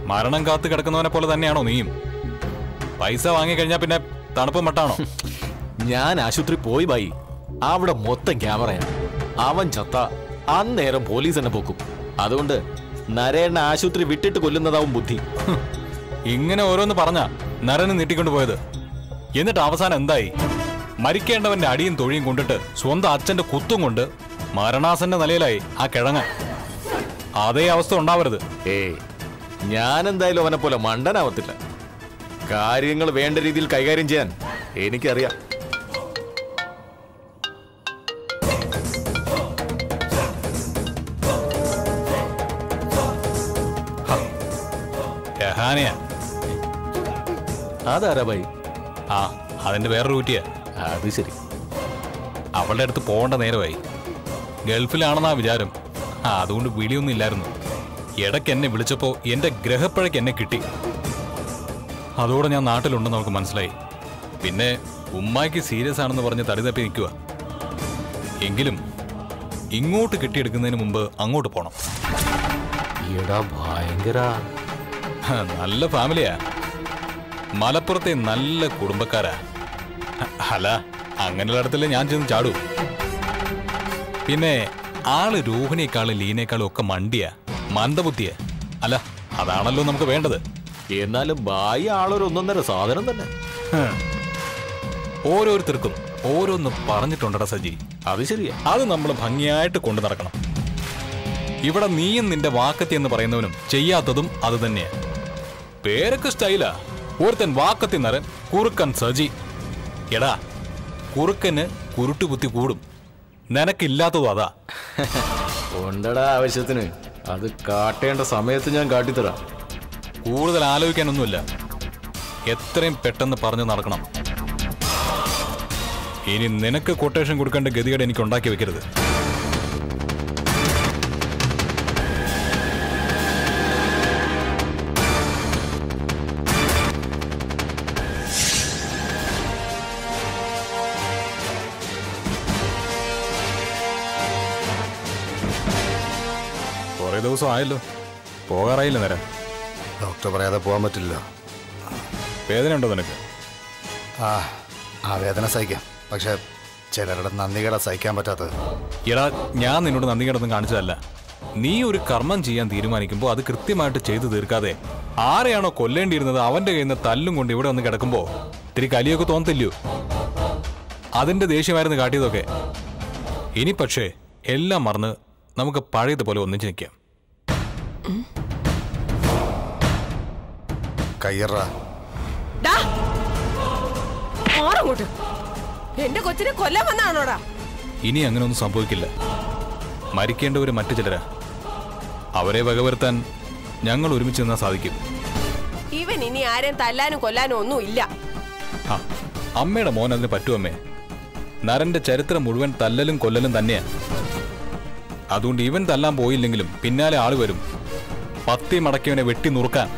മരണം കാത്ത് കിടക്കുന്നവനെ പോലെ തന്നെയാണോ നീയും പൈസ വാങ്ങിക്കഴിഞ്ഞാ പിന്നെ തണുപ്പ് മട്ടാണോ ഞാൻ ആശുപത്രി പോയി ബായി അവിടെ മൊത്തം ക്യാമറയാണ് അവൻ ചത്ത അന്നേരം പോലീസ് എന്നെ പൊക്കും അതുകൊണ്ട് നരേണ്ണ ആശുപത്രി വിട്ടിട്ട് കൊല്ലുന്നതാവും ബുദ്ധി ഇങ്ങനെ ഓരോന്ന് പറഞ്ഞ നരന് നീട്ടിക്കൊണ്ട് പോയത് എന്നിട്ട് അവസാനം എന്തായി മരിക്കേണ്ടവന്റെ അടിയും തൊഴിയും കൊണ്ടിട്ട് സ്വന്തം അച്ഛന്റെ കുത്തും കൊണ്ട് മരണാസന്റെ നിലയിലായി ആ കിഴങ്ങ അതേ അവസ്ഥ ഉണ്ടാവരുത് ഏയ് ഞാൻ എന്തായാലും അവനെ പോലെ മണ്ടനാവത്തില്ല കാര്യങ്ങൾ വേണ്ട രീതിയിൽ കൈകാര്യം ചെയ്യാൻ എനിക്കറിയാം രഹാനയാ അതാരാ ബായി ആ അതിന്റെ വേറെ റൂറ്റിയാ അത് ശരി അവളുടെ അടുത്ത് പോകേണ്ട നേരമായി ഗൾഫിലാണെന്നാ വിചാരം ആ അതുകൊണ്ട് വിളിയൊന്നും ഇല്ലായിരുന്നു ഇടയ്ക്ക് എന്നെ വിളിച്ചപ്പോ എന്റെ ഗ്രഹപ്പഴയ്ക്ക് എന്നെ കിട്ടി അതോടെ ഞാൻ നാട്ടിലുണ്ടെന്ന് നമുക്ക് മനസ്സിലായി പിന്നെ ഉമ്മായ്ക്ക് സീരിയസ് ആണെന്ന് പറഞ്ഞ് തടി തപ്പി നിൽക്കുക എങ്കിലും ഇങ്ങോട്ട് കെട്ടിയെടുക്കുന്നതിന് മുമ്പ് അങ്ങോട്ട് പോണം എടാ ഭയങ്കര ഹ, നല്ല ഫാമിലിയാ മലപ്പുറത്തെ നല്ല കുടുംബക്കാരാ ഹ, അല്ല അങ്ങനെയുള്ള ഇടത്തല്ലേ ഞാൻ ചെന്ന് ചാടൂ പിന്നെ ആള് രോഹിണിയെക്കാളും ലീനേക്കാളും ഒക്കെ മണ്ടിയാ മന്ദബുദ്ധിയാ അല്ല അതാണല്ലോ നമുക്ക് വേണ്ടത് എന്നാലും ബായി ആളൊരു ഒന്നൊന്നര സാധനം തന്നെ ഹ്. ഓരോരുത്തർക്കും ഓരോന്ന് പറഞ്ഞിട്ടുണ്ടടാ സജി അത് ശരിയാ അത് നമ്മൾ ഭംഗിയായിട്ട് കൊണ്ടു നടക്കണം ഇവിടെ നീയും നിന്റെ വാക്കത്തി എന്ന് പറയുന്നവനും ചെയ്യാത്തതും അത് തന്നെയാ പേരൊക്കെ സ്റ്റൈലാ ഒരുത്തൻ വാക്കത്തി നരൻ കുറുക്കൻ സജി എടാ കുറുക്കന് കുരുട്ടുബുദ്ധി കൂടും നിനക്കില്ലാത്തതും അതാ ഉണ്ടടാ ആവശ്യത്തിന് അത് കാട്ടേണ്ട സമയത്ത് ഞാൻ കാട്ടിത്തരാം കൂടുതൽ ആലോചിക്കാനൊന്നുമില്ല എത്രയും പെട്ടെന്ന് പറഞ്ഞു നടക്കണം ഇനി നിനക്ക് കൊട്ടേഷൻ കൊടുക്കേണ്ട ഗതികേട് എനിക്ക് ഉണ്ടാക്കി വെക്കരുത് കുറേ ദിവസം ആയല്ലോ പോകാറായില്ല നേരം ഡോക്ടർ പറയാതെ പോകാൻ പറ്റില്ല വേദനയുണ്ടോ നിനക്ക് ആ ആ വേദന സഹിക്കാം പക്ഷെ ചിലരുടെ നന്ദികേട സഹിക്കാൻ പറ്റാത്തത് എടാ ഞാൻ നിന്നോട് നന്ദി കിടന്ന് കാണിച്ചതല്ല നീ ഒരു കർമ്മം ചെയ്യാൻ തീരുമാനിക്കുമ്പോൾ അത് കൃത്യമായിട്ട് ചെയ്തു തീർക്കാതെ ആരെയാണോ കൊല്ലേണ്ടിയിരുന്നത് അവന്റെ കയ്യിൽ നിന്ന് തല്ലും കൊണ്ട് ഇവിടെ വന്ന് കിടക്കുമ്പോ ഇത്തിരി കലിയൊക്കെ തോന്നത്തില്ലയോ അതിന്റെ ദേഷ്യമായിരുന്നു കാട്ടിയതൊക്കെ ഇനി പക്ഷേ എല്ലാം മറന്ന് നമുക്ക് പഴയതുപോലെ ഒന്നിച്ച് നിൽക്കാം കയ്യറ ഡാ ഓറങ്ങോട്ട് എന്റെ കൊച്ചിനെ കൊല്ലാൻ വന്നാണോടാ ഇനി അങ്ങനെയൊന്നും സംഭവിക്കില്ല മരിക്കേണ്ടവർ മറ്റു ചിലരാ അവരെ വകവരുത്താൻ ഞങ്ങൾ ഒരുമിച്ച് നിന്നാൽ സാധിക്കും ഇവൻ ഇനി ആരെയും തല്ലാനും കൊല്ലാനും ഒന്നും ഇല്ല ആ, അമ്മയുടെ മോൻ അതിന് പറ്റുമമ്മേ നരന്റെ ചരിത്രം മുഴുവൻ തല്ലലും കൊല്ലലും തന്നെയാ അതുകൊണ്ട് ഇവൻ തല്ലാൻ പോയില്ലെങ്കിലും പിന്നാലെ ആള് വരും പത്തി മടക്കിയവനെ വെട്ടി നുറുക്കാൻ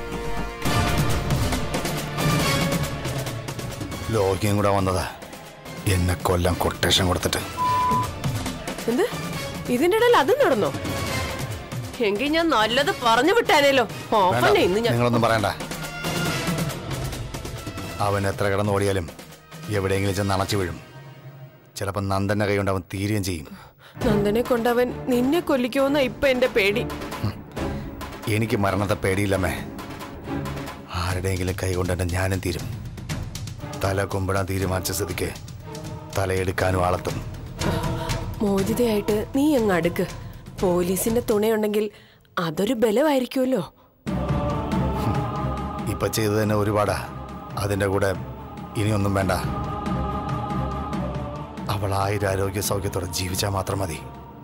ലോകിയും കൂടെ വന്നതാ എന്നെ കൊല്ലം കൊട്ടേഷൻ കൊടുത്തിട്ട് എന്ത് ഇതിന്റെ ഇടയിൽ അതും നടന്നോ എങ്കിൽ ഞാൻ നല്ലത് പറഞ്ഞു വിട്ടാനല്ലോ വേണ്ട, ഓപ്പനെ ഇന്ന് ഞാൻ നിങ്ങളൊന്നും പറയണ്ട അവൻ എത്ര കിടന്ന് ഓടിയാലും എവിടെയെങ്കിലും ചെന്ന് അണച്ചു വീഴും ചിലപ്പോൾ നന്ദന്റെ കൈ കൊണ്ട് അവൻ തീരുകയും ചെയ്യും നന്ദനെ കൊണ്ടവൻ നിന്നെ കൊല്ലിക്കുമെന്ന ഇപ്പൊ എന്റെ പേടി എനിക്ക് മരണത്തെ പേടിയില്ലമ്മേ ആരുടെയെങ്കിലും കൈ കൊണ്ടെന്നെ ഞാനും തീരും തല കുമ്പിടാൻ തീരുമാനിച്ച സ്ഥിതിക്ക് തലയെടുക്കാനും ആളെത്തും മോചിതയായിട്ട് നീ അങ്ങ് അടുക്ക് പോലീസിന്റെ തുണയുണ്ടെങ്കിൽ അതൊരു ബലമായിരിക്കുമല്ലോ ഇപ്പൊ ചെയ്തു തന്നെ ഒരുപാടാ അതിന്റെ കൂടെ ഇനിയൊന്നും വേണ്ട അവൾ ആയിരം ആരോഗ്യ സൗഖ്യത്തോടെ ജീവിച്ചാൽ മാത്രം മതി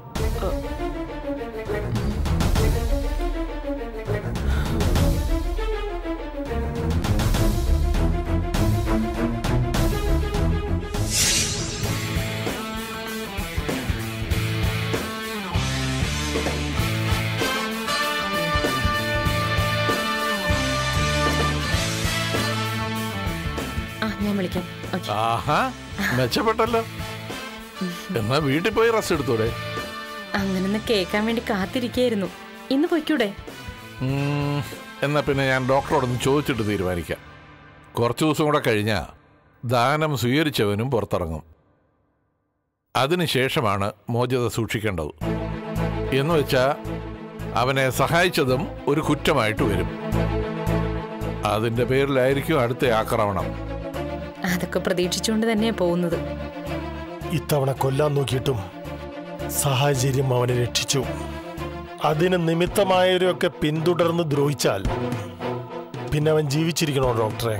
ആ ഞാൻ വിളിക്കാം ഓക്കെ ആഹാ മെച്ചപ്പെട്ടല്ലോ എന്നാ വീട്ടിൽ പോയി റെസ്റ്റ് എടുത്തൂടെ അങ്ങനൊന്ന് കേൾക്കാൻ വേണ്ടി കാത്തിരിക്കായിരുന്നു ഇന്ന് പൊയ്ക്കൂടെ ഉം, എന്നാ പിന്നെ ഞാൻ ഡോക്ടറോടൊന്ന് ചോദിച്ചിട്ട് തീരുമാനിക്കാം കുറച്ച് ദിവസം കൂടെ കഴിഞ്ഞാൽ ദാനം സ്വീകരിച്ചവനും പുറത്തിറങ്ങും അതിനുശേഷമാണ് മോചിത സൂക്ഷിക്കേണ്ടത് എന്ന് വെച്ചാൽ അവനെ സഹായിച്ചതും ഒരു കുറ്റമായിട്ട് വരും അതിന്റെ പേരിലായിരിക്കും അടുത്ത ആക്രമണം അതൊക്കെ പ്രതീക്ഷിച്ചുകൊണ്ട് തന്നെയാ പോകുന്നത് ഇത്തവണ കൊല്ലാൻ നോക്കിയിട്ടും സാഹചര്യം അവനെ രക്ഷിച്ചു അതിന് നിമിത്തമായവരെയൊക്കെ പിന്തുടർന്ന് ദ്രോഹിച്ചാൽ പിന്നെ അവൻ ജീവിച്ചിരിക്കണോ ഡോക്ടറെ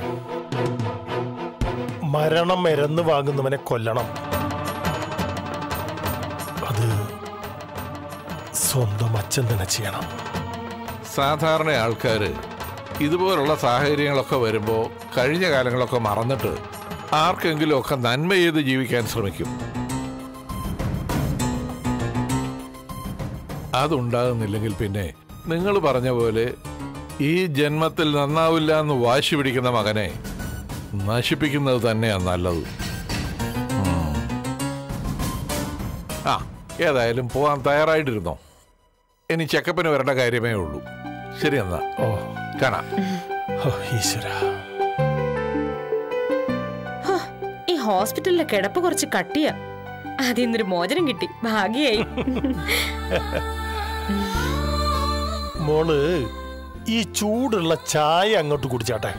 മരണം എരന്ന് വാങ്ങുന്നവനെ കൊല്ലണം അത് സ്വന്തം അച്ഛൻ തന്നെ ചെയ്യണം സാധാരണ ആൾക്കാർ ഇതുപോലുള്ള സാഹചര്യങ്ങളൊക്കെ വരുമ്പോൾ കഴിഞ്ഞ കാലങ്ങളൊക്കെ മറന്നിട്ട് ആർക്കെങ്കിലുമൊക്കെ നന്മ ചെയ്ത് ജീവിക്കാൻ ശ്രമിക്കും അതുണ്ടാകുന്നില്ലെങ്കിൽ പിന്നെ നിങ്ങൾ പറഞ്ഞ പോലെ ഈ ജന്മത്തിൽ നന്നാവില്ല എന്ന് വാശി പിടിക്കുന്ന മകനെ നശിപ്പിക്കുന്നത് തന്നെയാണ് നല്ലത് ഉം. ആ ഏതായാലും പോവാൻ തയ്യാറായിട്ടിരുന്നോ ഇനി ചെക്കപ്പിന് വരേണ്ട കാര്യമേ ഉള്ളൂ ശരി എന്നാ ഓ കാണാം ഓ, ഈശ്വര ഹോ, ഈ ഹോസ്പിറ്റലിലെ കിടപ്പ് കുറച്ച് കട്ടിയാ അതിൽ നിന്നൊരു മോചനം കിട്ടി ഭാഗ്യായി മോള് ഈ ചൂടുള്ള ചായ അങ്ങോട്ട് കുടിച്ചാട്ടെ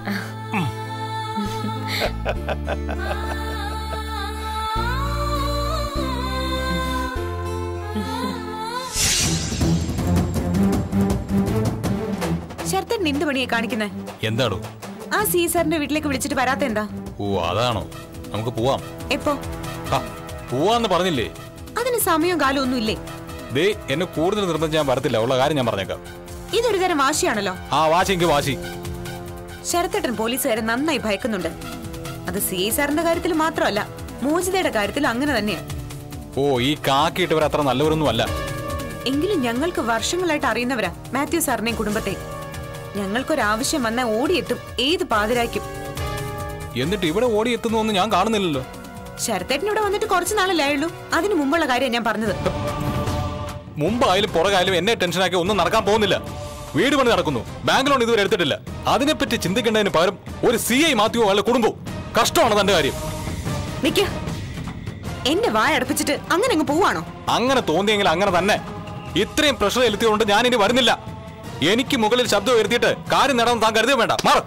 ശരത്തൻ എന്ത് പണിയെ കാണിക്കുന്നേ എന്താടോ ആ സീസറിന്റെ വീട്ടിലേക്ക് വിളിച്ചിട്ട് വരാത്ത എന്താ ഓ അതാണോ നമുക്ക് പോവാം എപ്പോ ആ, പോവാന്ന് പറഞ്ഞില്ലേ അതിന് സമയവും കാലവും ഒന്നും ഇല്ലേ ദേ എന്നെ കൂടുതൽ നിർബന്ധിച്ച് ഞാൻ വരത്തില്ല ഉള്ള കാര്യം ഞാൻ പറഞ്ഞേക്കാം ഇതൊരു തരം വാശിയാണല്ലോ ആ വാശി എനിക്ക് വാശി ശരത്തേട്ടൻ പോലീസുകാരെ നന്നായി ഭയക്കുന്നുണ്ട് അത് സി ഐ സാറിന്റെ കാര്യത്തിൽ മാത്രമല്ല മോചിതയുടെ കാര്യത്തിൽ അങ്ങനെ തന്നെയാ ഓ ഈ കാക്കിയിട്ടവർ അത്ര നല്ലവരൊന്നും അല്ല എങ്കിലും ഞങ്ങൾക്ക് വർഷങ്ങളായിട്ട് അറിയുന്നവരാ മാത്യു സാറിനെയും കുടുംബത്തെ ഞങ്ങൾക്കൊരാവശ്യം വന്നാൽ ഓടിയെത്തും ഏത് പാതിരായ്ക്കും എന്നിട്ട് ഇവിടെ ഓടി എത്തുന്നൊന്നും ഞാൻ കാണുന്നില്ലല്ലോ ശരത്തേട്ടൻ ഇവിടെ വന്നിട്ട് കുറച്ച് നാളല്ലേ ആയുള്ളൂ അതിനു മുമ്പുള്ള കാര്യം ഞാൻ പറഞ്ഞത് മുമ്പായാലും പുറകായാലും എന്നെ ടെൻഷനാക്കി ഒന്നും നടക്കാൻ പോകുന്നില്ല വീട് പണി നടക്കുന്നു ബാങ്ക് ലോൺ ഇതുവരെ എടുത്തിട്ടില്ല അതിനെപ്പറ്റി ചിന്തിക്കേണ്ടതിന് പകരം ഒരു സി ഐ മാത്യുവോ അയാളുടെ കുടുംബവും കഷ്ടമാണ് തന്റെ കാര്യം നിക്ക എന്റെ വായ അടപ്പിച്ചിട്ട് അങ്ങനെ അങ്ങ് പോവാണോ അങ്ങനെ തോന്നിയെങ്കിൽ അങ്ങനെ തന്നെ ഇത്രയും പ്രഷർ ചെലുത്തിയതുകൊണ്ട് ഞാൻ ഇനി വരുന്നില്ല എനിക്ക് മുകളിൽ ശബ്ദം ഉയർത്തിയിട്ട് കാര്യം നേടാൻ താൻ കരുതിയോ വേണ്ട മാറ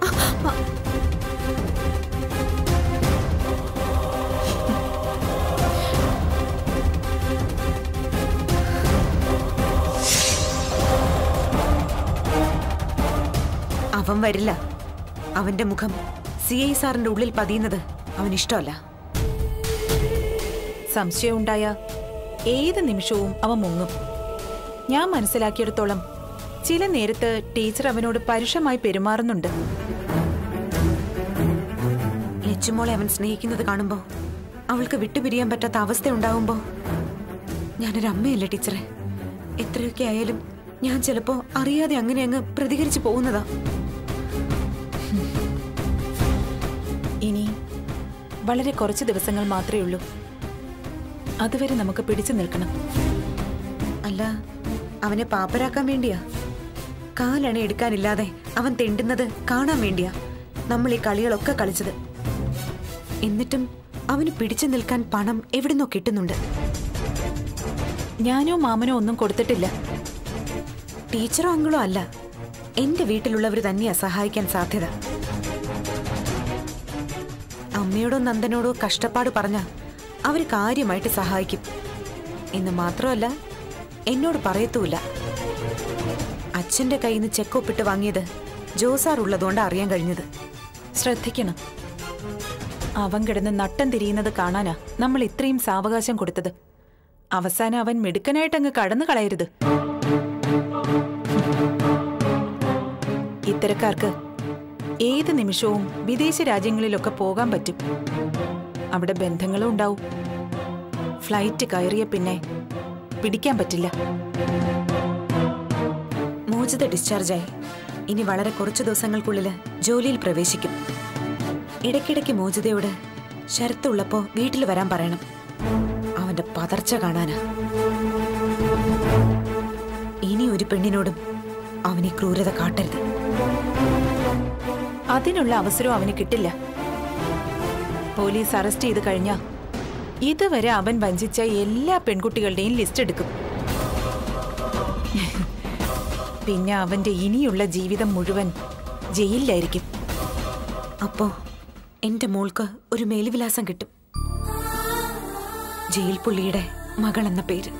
അവൻ വരില്ല അവന്റെ മുഖം സി ഐ സാറിന്റെ ഉള്ളിൽ പതിയുന്നത് അവൻ ഇഷ്ടമല്ല സംശയമുണ്ടായ ഏത് നിമിഷവും അവൻ മുങ്ങും ഞാൻ മനസ്സിലാക്കിയിടത്തോളം ചില നേരത്ത് ടീച്ചർ അവനോട് പരുഷമായി പെരുമാറുന്നുണ്ട് ലച്ചുമോളെ അവൻ സ്നേഹിക്കുന്നത് കാണുമ്പോ അവൾക്ക് വിട്ടുപിരിയാൻ പറ്റാത്ത അവസ്ഥ ഉണ്ടാവുമ്പോ ഞാനൊരു അമ്മയല്ലേ ടീച്ചറെ എത്രയൊക്കെ ആയാലും ഞാൻ ചിലപ്പോ അറിയാതെ അങ്ങനെ അങ്ങ് പ്രതികരിച്ചു പോകുന്നതാ ഇനി വളരെ കുറച്ച് ദിവസങ്ങൾ മാത്രമേ ഉള്ളൂ അതുവരെ നമുക്ക് പിടിച്ചു നിൽക്കണം അല്ല അവനെ പാപ്പരാക്കാൻ വേണ്ടിയാ കാലണ എടുക്കാനില്ലാതെ അവൻ തെണ്ടുന്നത് കാണാൻ വേണ്ടിയാ നമ്മൾ ഈ കളികളൊക്കെ കളിച്ചത് എന്നിട്ടും അവന് പിടിച്ചു നിൽക്കാൻ പണം എവിടുന്നോ കിട്ടുന്നുണ്ട് ഞാനോ മാമനോ ഒന്നും കൊടുത്തിട്ടില്ല ടീച്ചറോ അങ്കിളോ അല്ല എന്റെ വീട്ടിലുള്ളവർ തന്നെയാ സഹായിക്കാൻ സാധ്യത അമ്മയോടോ നന്ദനോടോ കഷ്ടപ്പാട് പറഞ്ഞ അവർ കാര്യമായിട്ട് സഹായിക്കും എന്ന് മാത്രമല്ല എന്നോട് പറയത്തുമില്ല അച്ഛന്റെ കയ്യിൽ നിന്ന് ചെക്കൊപ്പിട്ട് വാങ്ങിയത് ജോസാർ ഉള്ളതുകൊണ്ട് അറിയാൻ കഴിഞ്ഞത് ശ്രദ്ധിക്കണം അവൻ കിടന്ന് നട്ടം തിരിയുന്നത് കാണാനാ നമ്മൾ ഇത്രയും സാവകാശം കൊടുത്തത് അവസാനം അവൻ മിടുക്കനായിട്ടങ്ങ് കടന്നു കളയരുത് ഇത്തരക്കാർക്ക് ഏത് നിമിഷവും വിദേശ രാജ്യങ്ങളിലൊക്കെ പോകാൻ പറ്റും അവിടെ ബന്ധങ്ങളും ഉണ്ടാവും ഫ്ലൈറ്റ് കയറിയ പിന്നെ പിടിക്കാൻ പറ്റില്ല മോചിത ഡിസ്ചാർജായി ഇനി വളരെ കുറച്ചു ദിവസങ്ങൾക്കുള്ളിൽ ജോലിയിൽ പ്രവേശിക്കും ഇടയ്ക്കിടയ്ക്ക് മോചിതയോട് ശരത്തുള്ളപ്പോ വീട്ടിൽ വരാൻ പറയണം അവന്റെ പതർച്ച കാണാനാ ഇനി ഒരു പെണ്ണിനോടും അവൻ ഈ ക്രൂരത കാട്ടരുത് അതിനുള്ള അവസരവും അവന് കിട്ടില്ല പോലീസ് അറസ്റ്റ് ചെയ്ത് കഴിഞ്ഞാ ഇതുവരെ അവൻ വഞ്ചിച്ച എല്ലാ പെൺകുട്ടികളുടെയും ലിസ്റ്റ് എടുക്കും പിന്നെ അവന്റെ ഇനിയുള്ള ജീവിതം മുഴുവൻ ജയിലിലായിരിക്കും അപ്പോ എന്റെ മോൾക്ക് ഒരു മേലുവിലാസം കിട്ടും ജയിൽ പുള്ളിയുടെ മകൾ എന്ന പേര്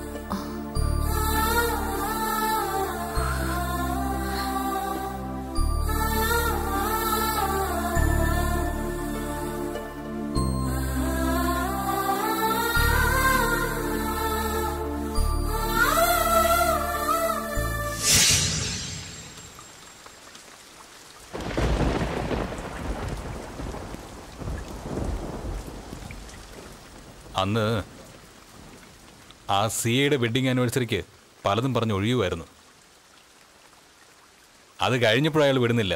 അന്ന് ആ സി എയുടെ വെഡിങ് ആനിവേഴ്സറിക്ക് പലതും പറഞ്ഞ് ഒഴിയുമായിരുന്നു അത് കഴിഞ്ഞപ്പോഴും അയാൾ വിടുന്നില്ല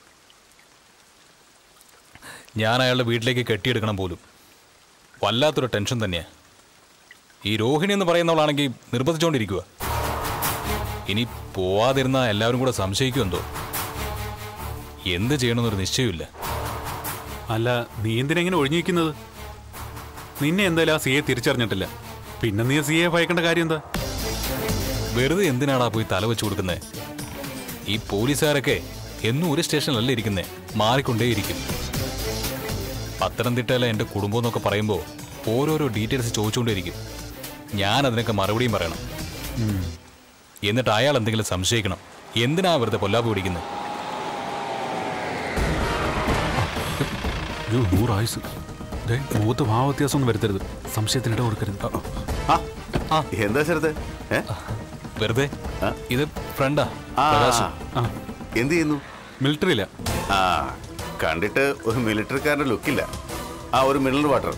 ഞാൻ അയാളുടെ വീട്ടിലേക്ക് കെട്ടിയെടുക്കണം പോലും വല്ലാത്തൊരു ടെൻഷൻ തന്നെയാ ഈ രോഹിണി എന്ന് പറയുന്നവളാണെങ്കിൽ നിർബന്ധിച്ചുകൊണ്ടിരിക്കുക ഇനി പോവാതിരുന്ന എല്ലാവരും കൂടെ സംശയിക്കുമെന്തോ എന്ത് ചെയ്യണമെന്നൊരു നിശ്ചയമില്ല അല്ല നീ എന്തിനെങ്ങനെ ഒഴിഞ്ഞിരിക്കുന്നത് നിന്നെ എന്തായാലും ആ സിയെ തിരിച്ചറിഞ്ഞിട്ടില്ല പിന്നെ നീ സിയെ ഭയക്കേണ്ട കാര്യം എന്താ വെറുതെ എന്തിനാടാ പോയി തല വെച്ച് കൊടുക്കുന്നേ ഈ പോലീസുകാരൊക്കെ എന്നും ഒരു സ്റ്റേഷനിലല്ല ഇരിക്കുന്നേ മാറിക്കൊണ്ടേയിരിക്കും പത്തനംതിട്ടയിലെ എൻ്റെ കുടുംബം എന്നൊക്കെ പറയുമ്പോൾ ഓരോരോ ഡീറ്റെയിൽസ് ചോദിച്ചുകൊണ്ടേയിരിക്കും ഞാൻ അതിനൊക്കെ മറുപടിയും പറയണം എന്നിട്ട് അയാൾ എന്തെങ്കിലും സംശയിക്കണം എന്തിനാ വെറുതെ പൊല്ലാപ്പ് പിടിക്കുന്നത് അയ്യോ നൂറായുസ് ദേ, മുഖത്ത് ഭാവവ്യത്യാസം ഒന്നും വരുത്തരുത് സംശയത്തിനിട കൊടുക്കരുത് ആ എന്താ ശരത്ത് ഏ വെറുതെ ഇത് ഫ്രണ്ടാ ആ പ്രകാശ് എന്ത് ചെയ്യുന്നു മിലിറ്ററിയില്ല ആ കണ്ടിട്ട് ഒരു മിലിറ്ററിക്കാരന്റെ ലുക്കില്ല ആ ഒരു മിനറൽ വാട്ടർ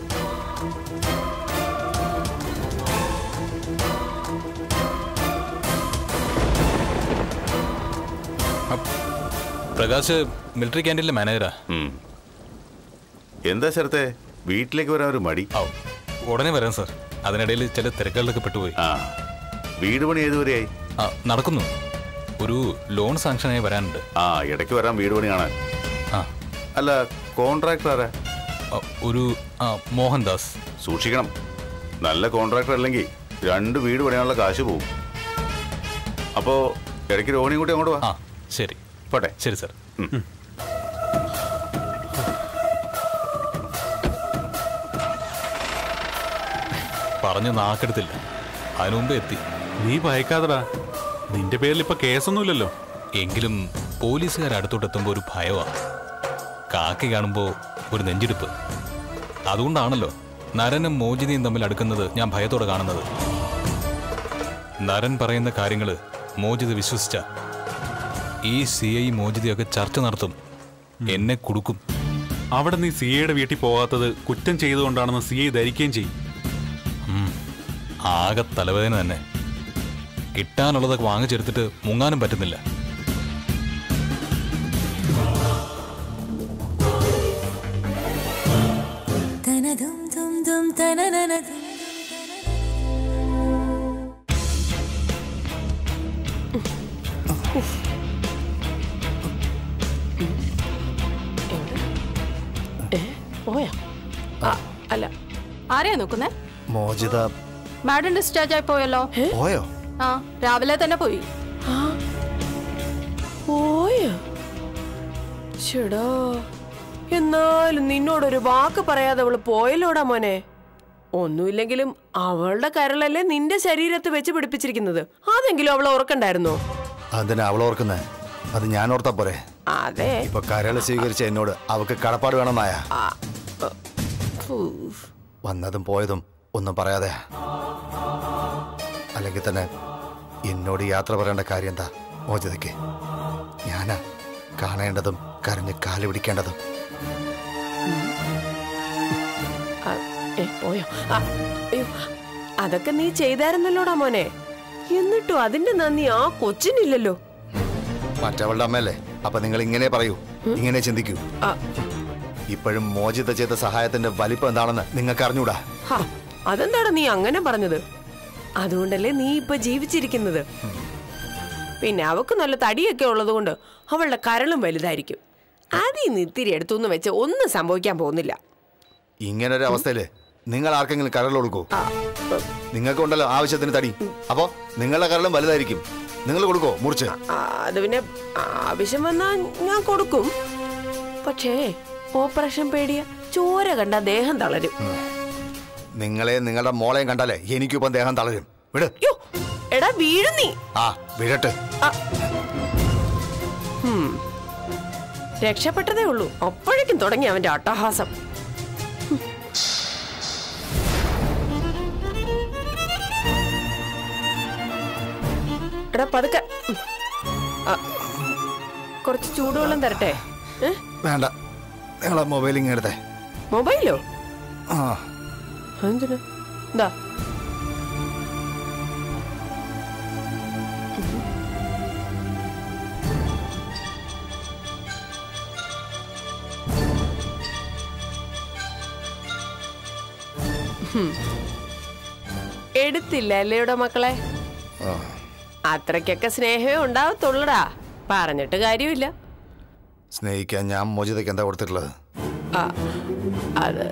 പ്രകാശ് മിലിറ്ററി ക്യാൻറ്റീനിലെ മാനേജറാ എന്താ ശരത്തെ വീട്ടിലേക്ക് വരാൻ ഒരു മടി ഉടനെ വരാം സാർ അതിനിടയിൽ ചില തിരക്കുകളിലൊക്കെ പെട്ടുപോയി ആ വീട് പണി ഏതുവരെയായി ആ നടക്കുന്നു ഒരു ലോൺ സാങ്ഷനായി വരാനുണ്ട് ആ ഇടയ്ക്ക് വരാൻ വീട് പണി കാണാൻ ആ അല്ല കോൺട്രാക്ടർ ആരാ ഒരു ആ, മോഹൻദാസ് സൂക്ഷിക്കണം നല്ല കോൺട്രാക്ടർ അല്ലെങ്കിൽ രണ്ട് വീട് പണിയാനുള്ള കാശ് പോകും അപ്പോ ഇടയ്ക്ക് രോഹിണി കൂട്ടി അങ്ങോട്ട് വാ ആ ശരി പോട്ടെ ശരി സാർ പറഞ്ഞ് നാക്കെടുത്തില്ല അതിനു മുമ്പ് എത്തി നീ ഭയക്കാതടാ നിന്റെ പേരിൽ ഇപ്പൊ കേസൊന്നുമില്ലല്ലോ എങ്കിലും പോലീസുകാർ അടുത്തോട്ടെത്തുമ്പോൾ ഒരു ഭയമാ കാക്കി കാണുമ്പോൾ ഒരു നെഞ്ചിടിപ്പ് അതുകൊണ്ടാണല്ലോ നരനും മോചിതയും തമ്മിൽ അടുക്കുന്നത് ഞാൻ ഭയത്തോടെ കാണുന്നത് നരൻ പറയുന്ന കാര്യങ്ങൾ മോചിത വിശ്വസിച്ച ഈ സി ഐ മോചിതയൊക്കെ ചർച്ച നടത്തും എന്നെ കൊടുക്കും അവിടെ നീ സി എയുടെ വീട്ടിൽ പോകാത്തത് കുറ്റം ചെയ്തുകൊണ്ടാണെന്ന് സി ഐ ധരിക്കുകയും ചെയ്യും ഉം. ആകെ തലവേദന തന്നെ കിട്ടാനുള്ളതൊക്കെ വാങ്ങിച്ചെടുത്തിട്ട് മുങ്ങാനും പറ്റുന്നില്ല പോയാ ആ, അല്ല ആരെയാ നോക്കുന്നേ മോചിത മാഡം ഡിസ്ചാർജ് ആയി പോയല്ലോ പോയോ ആ രാവിലെ തന്നെ പോയി പോയോ ചേടാ എന്നാലും നിന്നോടൊരു വാക്ക് പറയാതെ അവള് പോയല്ലോടാ മോനെ ഒന്നുമില്ലെങ്കിലും അവളുടെ കരളല്ലേ നിന്റെ ശരീരത്ത് വെച്ച് പിടിപ്പിച്ചിരിക്കുന്നത് അതെങ്കിലും അവൾ ഓർക്കണ്ടായിരുന്നോ അതിനാ അവൾ ഓർക്കുന്നത് അത് ഞാൻ ഓർത്താ പോരെ അതെ ഇപ്പൊ കരള് സ്വീകരിച്ച എന്നോട് അവക്ക് കടപ്പാട് വേണമെന്നായ ആ, ആ, ഫൂ. വന്നതും പോയതും ഒന്നും പറയാതെ അല്ലെങ്കിൽ തന്നെ എന്നോട് യാത്ര പറയേണ്ട കാര്യം എന്താ മോചിതയ്ക്ക് ഞാനാ കാണേണ്ടതും കരഞ്ഞ് കാല് പിടിക്കേണ്ടതും ആ, ഏ, പോയോ ആ, അയ്യോ, അതൊക്കെ നീ ചെയ്തായിരുന്നല്ലോടാ മോനെ എന്നിട്ടും അതിന്റെ നന്ദി ആ കൊച്ചിനില്ലല്ലോ മറ്റവളുടെ അമ്മയല്ലേ അപ്പൊ നിങ്ങൾ ഇങ്ങനെ പറയൂ ഇങ്ങനെ ചിന്തിക്കൂ ആ, ഇപ്പോഴും മോചിത ചെയ്ത സഹായത്തിന്റെ വലിപ്പം എന്താണെന്ന് നിങ്ങൾക്ക് അറിഞ്ഞൂടാ ഹാ, അതെന്താടാ നീ അങ്ങനെ പറഞ്ഞത് അതുകൊണ്ടല്ലേ നീ ഇപ്പൊ ജീവിച്ചിരിക്കുന്നത് പിന്നെ അവക്ക് നല്ല തടിയൊക്കെ ഉള്ളതുകൊണ്ട് അവളുടെ കരളും വലുതായിരിക്കും അതിൽ നിന്ന് ഇത്തിരി എടുത്തുനിന്ന് വെച്ച് ഒന്നും സംഭവിക്കാൻ പോകുന്നില്ല ഇങ്ങനൊരു അവസ്ഥയില് നിങ്ങൾ ആർക്കെങ്കിലും കരൾ കൊടുക്കൂ നിങ്ങൾക്കുണ്ടല്ലോ ആവശ്യത്തിന് തടി അപ്പോ നിങ്ങളുടെ കരളും വലുതായിരിക്കും നിങ്ങൾ കൊടുക്കോ മുറിച്ച് ആ, അത് പിന്നെ ആവശ്യം വന്നാൽ ഞാൻ കൊടുക്കും പക്ഷേ ഓപ്പറേഷൻ പേടിയ ചോര കണ്ട ദേഹം തളരും നിങ്ങളെ നിങ്ങളുടെ മോളെയും കണ്ടാലേ എനിക്കിപ്പം ദേഹം തളരും വിട് യ്യോ, എടാ വീഴും നീ ആ വിടട്ട് ഹും. രക്ഷപ്പെട്ടതേ ഉള്ളൂ അപ്പോഴേക്കും തുടങ്ങി അവന്റെ അട്ടഹാസം ഹും. എടാ പതുക്കെ ഉം. ആ, കുറച്ച് ചൂടുവെള്ളം തരട്ടെ ഏ? വേണ്ട നിങ്ങളെ മൊബൈൽ ഇങ്ങനെ എടുത്തേ മൊബൈലോ ആ എന്തിനാ എന്താ ഹും. എടുത്തില്ല അല്ലേയുടെ മക്കളെ ആ. അത്രയ്ക്കൊക്കെ സ്നേഹമേ ഉണ്ടാവത്തുള്ളടാ പറഞ്ഞിട്ട് കാര്യമില്ല സ്നേഹിക്കാൻ ഞാൻ മോചിതയ്ക്ക് എന്താ കൊടുത്തിട്ടുള്ളത് ആ, അത്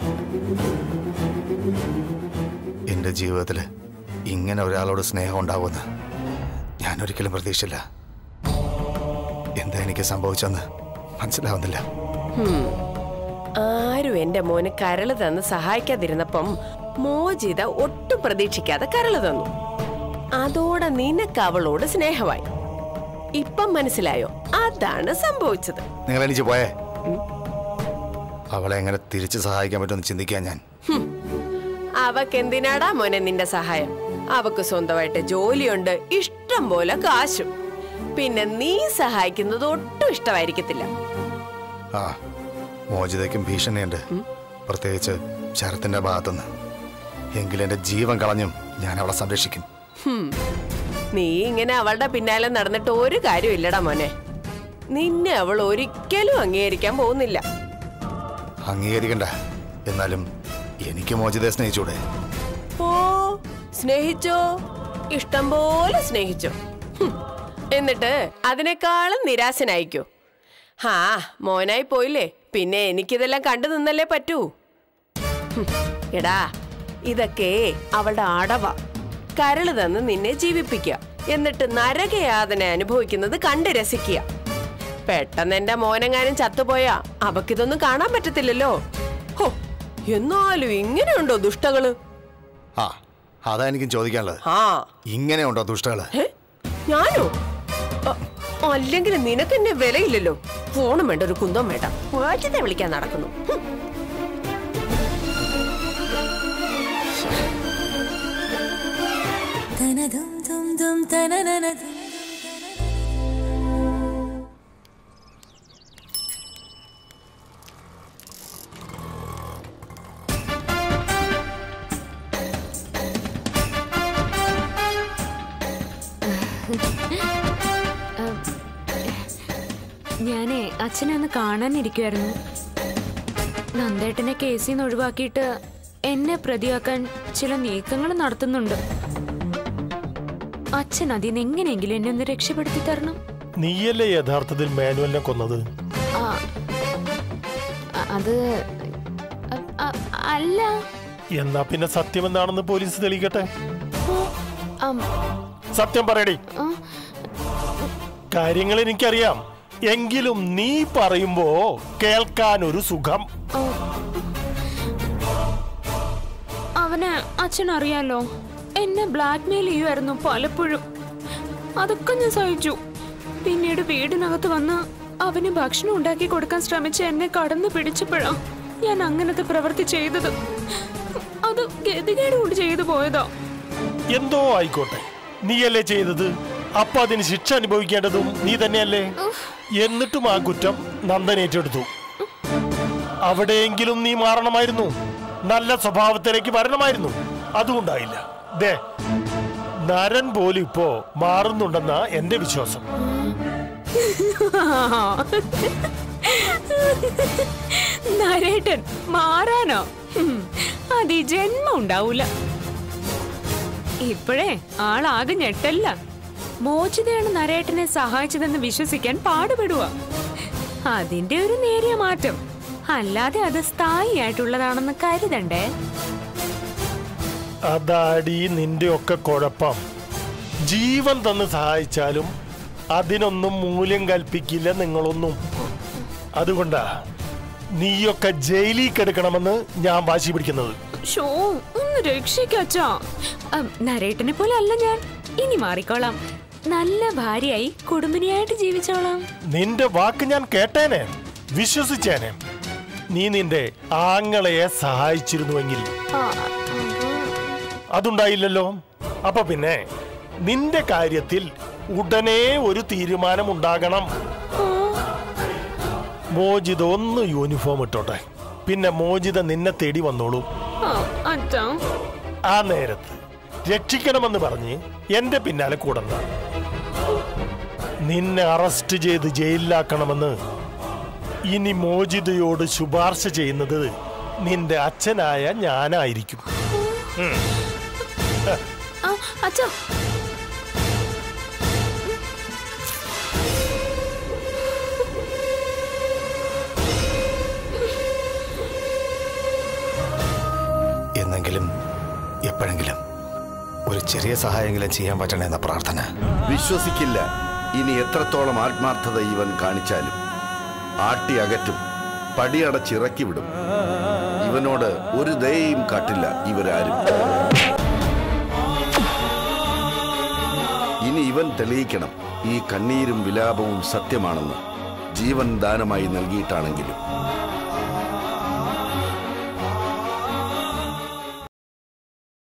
എൻ്റെ ജീവിതത്തിൽ ഇങ്ങനെ ഒരാളോട് സ്നേഹം ഉണ്ടാവുമെന്ന് ഞാൻ ഒരിക്കലും പ്രതീക്ഷിച്ചില്ല എന്താ എനിക്ക് സംഭവിച്ചെന്ന് മനസ്സിലാവുന്നില്ല ഹും. ആരും എന്റെ മോന് കരള് തന്ന് സഹായിക്കാതിരുന്നപ്പം മോചിത ഒട്ടും പ്രതീക്ഷിക്കാതെ കരള് തന്നു അതോടെ നിനക്ക് അവളോട് സ്നേഹമായി ഇപ്പം മനസ്സിലായോ അതാണ് സംഭവിച്ചത് നിങ്ങൾ എനിക്ക് പോയേ അവളെ എങ്ങനെ തിരിച്ച് സഹായിക്കാൻ പറ്റുമെന്ന് ചിന്തിക്കാൻ ഞാൻ ഹും. അവക്ക് എന്തിനാടാ മോനെ നിന്റെ സഹായം അവക്ക് സ്വന്തമായിട്ട് ജോലിയുണ്ട് ഇഷ്ടം പോലെ കാശും പിന്നെ നീ സഹായിക്കുന്നത് ഒട്ടും ഇഷ്ടമായിരിക്കത്തില്ല ആ മോചിതയ്ക്കും ഭീഷണിയുണ്ട് പ്രത്യേകിച്ച് ശരത്തിന്റെ ഭാഗത്തുനിന്ന് എങ്കിലും എൻ്റെ ജീവൻ കളഞ്ഞും ഞാൻ അവളെ സംരക്ഷിക്കും ഹും. നീ ഇങ്ങനെ അവളുടെ പിന്നാലെ നടന്നിട്ട് ഒരു കാര്യമില്ലടാ മോനെ നിന്നെ അവൾ ഒരിക്കലും അംഗീകരിക്കാൻ പോകുന്നില്ല അംഗീകരിക്കണ്ട എന്നാലും എനിക്ക് മോചിതയെ സ്നേഹിച്ചൂടെ ഓ സ്നേഹിച്ചോ ഇഷ്ടം പോലെ സ്നേഹിച്ചോ ഹും. എന്നിട്ട് അതിനേക്കാളും നിരാശനായിക്കോ ഹാ മോനായി പോയില്ലേ പിന്നെ എനിക്കിതെല്ലാം കണ്ടു നിന്നല്ലേ പറ്റൂ ഹും. എടാ ഇതൊക്കെ അവളുടെ അടവ കരള് തന്ന് നിന്നെ ജീവിപ്പിക്കുക എന്നിട്ട് നരകയാതന അനുഭവിക്കുന്നത് കണ്ട് രസിക്കുക പെട്ടെന്ന് എന്റെ മോനെങ്ങാനും ചത്തുപോയാ അവക്കിതൊന്നും കാണാൻ പറ്റത്തില്ലല്ലോ ഹോ എന്നാലും ഇങ്ങനെയുണ്ടോ ദുഷ്ടകള് ആ അതാ എനിക്കും ചോദിക്കാനുള്ളത് ആ ഇങ്ങനെയുണ്ടോ ദുഷ്ടകള് ഏ? ഞാനോ അ- അല്ലെങ്കിൽ നിനക്ക് എന്നെ വിലയില്ലല്ലോ ഫോണും വേണ്ട ഒരു കുന്തം വേണ്ട വാറ്റത്തെ വിളിക്കാൻ നടക്കുന്നു ഹും. ഞാനേ അച്ഛനെ ഒന്ന് കാണാനിരിക്കുമായിരുന്നു നന്ദേട്ടനെ കേസിൽ നിന്ന് ഒഴിവാക്കിയിട്ട് എന്നെ പ്രതിയാക്കാൻ ചില നീക്കങ്ങൾ നടത്തുന്നുണ്ട് അച്ഛൻ അതിൽ നിന്ന് എങ്ങനെയെങ്കിലും എന്നെ ഒന്ന് രക്ഷപ്പെടുത്തി തരണം നീയല്ലേ യഥാർത്ഥത്തിൽ മാനുവലിനെ കൊന്നത് ആ, അ- അത് അ- അ- അല്ല എന്നാ പിന്നെ സത്യം എന്താണെന്ന് പോലീസ് തെളിയിക്കട്ടെ അം, സത്യം പറയടി ആ, കാര്യങ്ങൾ എനിക്കറിയാം എങ്കിലും നീ പറയുമ്പോ കേൾക്കാൻ ഒരു സുഖം ആ. അവന് അച്ഛൻ അറിയാലോ എന്നെ ബ്ലാക്ക്മെയിൽ ചെയ്യുമായിരുന്നു പലപ്പോഴും അതൊക്കെ ഞാൻ സഹിച്ചു പിന്നീട് വീടിനകത്ത് വന്ന് അവന് ഭക്ഷണം ഉണ്ടാക്കി കൊടുക്കാൻ ശ്രമിച്ച എന്നെ കടന്നു പിടിച്ചപ്പോഴാ ഞാൻ അങ്ങനത്തെ പ്രവൃത്തി ചെയ്തത് അത് ഗതികേട് കൊണ്ട് ചെയ്തു പോയതാ എന്തോ ആയിക്കോട്ടെ നീയല്ലേ ചെയ്തത് അപ്പൊ അതിന് ശിക്ഷ അനുഭവിക്കേണ്ടതും നീ തന്നെയല്ലേ എന്നിട്ടും ആ കുറ്റം നന്ദൻ ഏറ്റെടുത്തു അവിടെയെങ്കിലും നീ മാറണമായിരുന്നു നല്ല സ്വഭാവത്തിലേക്ക് വരണമായിരുന്നു അതുകൊണ്ടായില്ല ദേ നരൻ പോലും ഇപ്പോ മാറുന്നുണ്ടെന്നാ എന്റെ വിശ്വാസം നരേട്ടൻ മാറാനോ ഹും, അത് ഈ ജന്മം ഉണ്ടാവൂല ഇപ്പോഴേ ആളാകെ ഞെട്ടല്ല മോചിതയാണ് നരേട്ടനെ സഹായിച്ചതെന്ന് വിശ്വസിക്കാൻ പാടുപെടുക അതിന്റെ ഒരു നേരിയ മാറ്റം അല്ലാതെ അത് സ്ഥായിയായിട്ടുള്ളതാണെന്ന് കരുതണ്ടേ അതാടി നിന്റെ ഒക്കെ കുഴപ്പം ജീവൻ തന്ന് സഹായിച്ചാലും അതിനൊന്നും മൂല്യം കൽപ്പിക്കില്ല നിങ്ങളൊന്നും അതുകൊണ്ടാ നീയൊക്കെ ജയിലിൽ കിടക്കണമെന്ന് ഞാൻ വാശി പിടിക്കുന്നത് ഷോ ഒന്ന് രക്ഷിക്കച്ചാ നരേട്ടനെ പോലെ അല്ല ഞാൻ ഇനി മാറിക്കോളാം നല്ല ഭാര്യയായി കുടുംബിനിയായിട്ട് ജീവിച്ചോളാം നിന്റെ വാക്ക് ഞാൻ കേട്ടേനെ വിശ്വസിച്ചേനെ നീ നിന്റെ ആങ്ങളയെ സഹായിച്ചിരുന്നുവെങ്കിൽ ആ, അതുണ്ടായില്ലല്ലോ അപ്പൊ പിന്നെ നിന്റെ കാര്യത്തിൽ ഉടനെ ഒരു തീരുമാനം ഉണ്ടാകണം മോജിത ഒന്ന് യൂണിഫോം ഇട്ടോട്ടെ പിന്നെ മോജിത നിന്നെ തേടി വന്നോളൂ ആ, അച്ഛാ ആ നേരത്ത് രക്ഷിക്കണമെന്ന് പറഞ്ഞ് എന്റെ പിന്നാലെ കൂടണ്ട നിന്നെ അറസ്റ്റ് ചെയ്ത് ജയിലിലാക്കണമെന്ന് ഇനി മോജിതയോട് ശുപാർശ ചെയ്യുന്നത് നിന്റെ അച്ഛനായ ഞാനായിരിക്കും ഉം. ആ, അച്ഛാ എന്നെങ്കിലും എപ്പോഴെങ്കിലും ഒരു ചെറിയ സഹായമെങ്കിലും ചെയ്യാൻ പറ്റണമെന്ന പ്രാർത്ഥന വിശ്വസിക്കില്ല ഇനി എത്രത്തോളം ആത്മാർത്ഥത ഇവൻ കാണിച്ചാലും ആട്ടി അകറ്റും പടിയടച്ചിറക്കി വിടും ഇവനോട് ഒരു ദയയും കാട്ടില്ല ഇവരാരും ഇനി ഇവൻ തെളിയിക്കണം ഈ കണ്ണീരും വിലാപവും സത്യമാണെന്ന് ജീവൻ ദാനമായി നൽകിയിട്ടാണെങ്കിലും